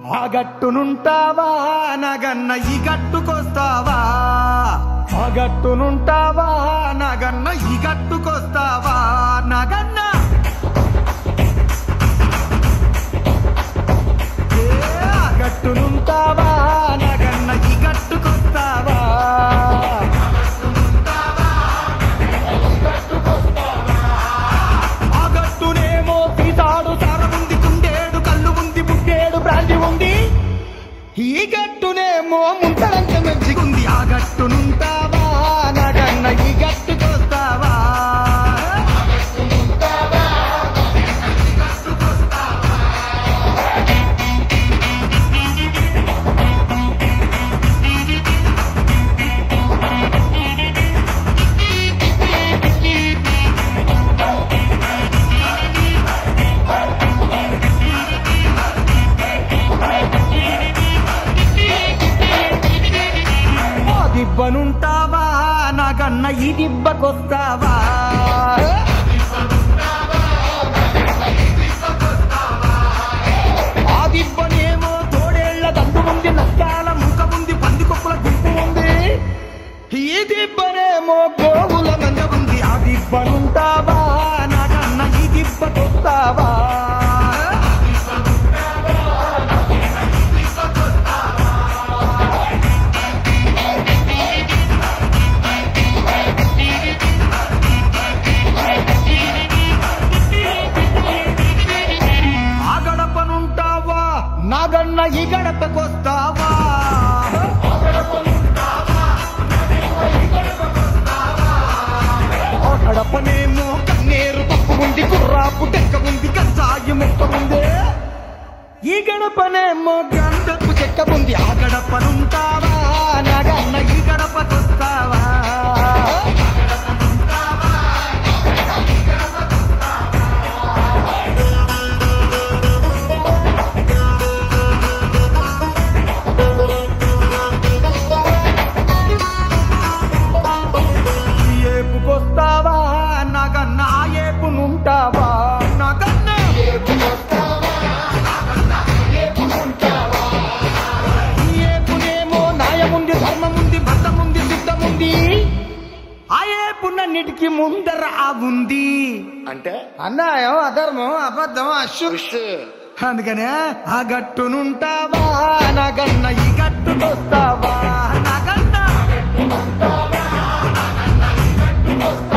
ఆ గట్టునుంటావా నగన్న ఈ గట్టుకొస్తావా ఆ గట్టునుంటావా నగన్న ఈ గట్టుకొస్తావా నగన్న ఏ, ఆ గట్టునుంటావా నగన్న ఈ గట్టుకొస్తావా ఆ గట్టునేమో సీతాడు సారముంది కుండేడు కళ్ళు ఉంది బుడ్డేడు బ్రాంతి ఉంది ఈ గట్టునేమో ముంతడంత మంచిగుంది ఆ గట్టునుంటావా నగన్న ఈ గట్టుకొస్తావా ఆ దిబ్బనుంటావా నగన్న ఈ దిబ్బకొస్తావా ఆ దిబ్బనేమో తోడేళ్ల దండు ఉంది నక్కాల ముఖ ఉంది పందికొక్కుల గుంపు ఉంది ఈ దిబ్బనేమో గోవుల మంద ఉంది ఆ దిబ్బనుంటావా నగన్న ఈ దిబ్బకొస్తావా ఆ గడపనుంటావా నాగన్న ఈ గడపకొస్తావా ఆ గడపనేమో కన్నేరు తప్పు ఉంది కుర్రాపు టెక్క ఉంది కజ్జాయి మొక్క ఉంది ఈ గడపనేమో గండపు చెక్క ఉంది ఆ గడపనుంటావా నాగన్న ఈ గడపకొస్తావా ఈ ఏపుకొస్తావా నాగన్న ఆ ఏపునుంటావా నాగన్న ఈ ఏపునేమో న్యాయముంది ధర్మముంది భర్తముంది సిద్ధముంది ఆ ఏపునన్నిటికీ ముందర ఆ ఉంది అంటే అన్యాయం అధర్మం అబద్ధం అశు ఉష్ అందుకనే ఆ గట్టునుంటావా నాగన్న ఈ గట్టుకొస్తావా నాగన్న